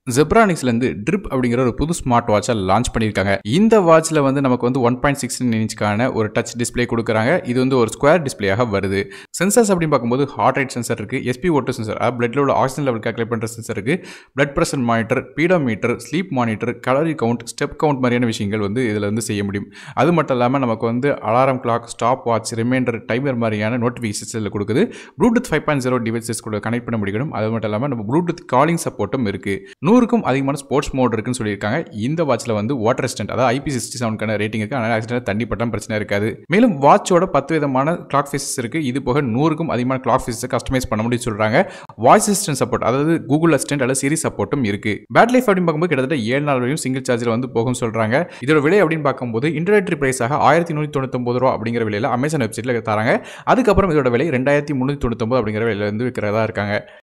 ஜெப்ரானிக்ஸ்லேருந்து trip அப்படிங்கிற ஒரு புது ஸ்மார்ட் வாட்சை லான்ச் பண்ணியிருக்காங்க இந்த வாட்சில் வந்து நமக்கு வந்து ஒன் பாயிண்ட் சிக்ஸ் இன்ச்சுக்கான ஒரு டச் டிஸ்ப்ளே கொடுக்குறாங்க இது வந்து ஒரு ஸ்கொயர் டிஸ்ப்ளேயாக வருது சென்சர்ஸ் அப்படின்னு பார்க்கும்போது ஹார்ட் ரேட் சென்சர் இருக்குது எஸ்பி ஓட்டோ சென்சர் அதாவது பிளட்ல உள்ள ஆக்சிஜன் லெவல் கால்குலேட் பண்ணுற சென்சர் இருக்குது blood pressure monitor pedometer sleep monitor calorie count step count மாதிரியான விஷயங்கள் வந்து இதில் வந்து செய்ய முடியும் அது மட்டும் இல்லாமல் நமக்கு வந்து alarm clock stopwatch reminder timer மாதிரியான நோட்டிஃபிகேஷன்ஸ் இதில் கொடுக்குது Bluetooth five point zero devices கூட கனெக்ட் பண்ண முடியும் அது மட்டும் இல்லாமல் நம்ம ப்ளூடூத் காலிங் சப்போர்ட்டும் இருக்குது நூறுக்கும் அதிகமான ஸ்போர்ட்ஸ் மோட் இருக்குன்னு சொல்லியிருக்காங்க இந்த வாட்சில் வந்து வாட்டர் ரெசிஸ்டன்ட் அதாவது ஐபி சிக்ஸ்டி செவனுக்கான ரேட்டிங் இருக்குது அதனால் ஆக்சிடென்ட் தண்ணி பட்டம் பிரச்சனை இருக்காது மேலும் வாட்சோட பத்து விதமான கிளாக் ஃபேஸஸ் இருக்குது இது போக நூறுக்கும் அதிகமான கிளாக் ஃபேஸை கஸ்டமைஸ் பண்ண முடியும் சொல்கிறாங்க வாய்ஸ் அசிஸ்டன்ட் சப்போர்ட் அதாவது கூகுள் அசிஸ்டன்ட் அல்லது சிரி சப்போர்ட்டும் இருக்குது பேட் லைஃப் அப்படின்னு பார்க்கும்போது கிட்டத்தட்ட ஏழு நாள் வரையும் சிங்கிள் சார்ஜில் வந்து போகும் சொல்கிறாங்க இதோட விலை அப்படின்னு பார்க்கும்போது இன்டர்நெட் பிரைஸாக ஆயிரத்தி நூற்றி தொண்ணூத்தொம்பது ரூபா அப்படிங்கிற விலையில் அமேசான் வெப்சைட்டில் தராங்க அதுக்கப்புறம் இதோட விலை ரெண்டாயிரத்தி முந்நூற்றி தொண்ணூத்தொம்பது அப்படிங்கிற விலையில வந்து விற்கிறதா இருக்காங்க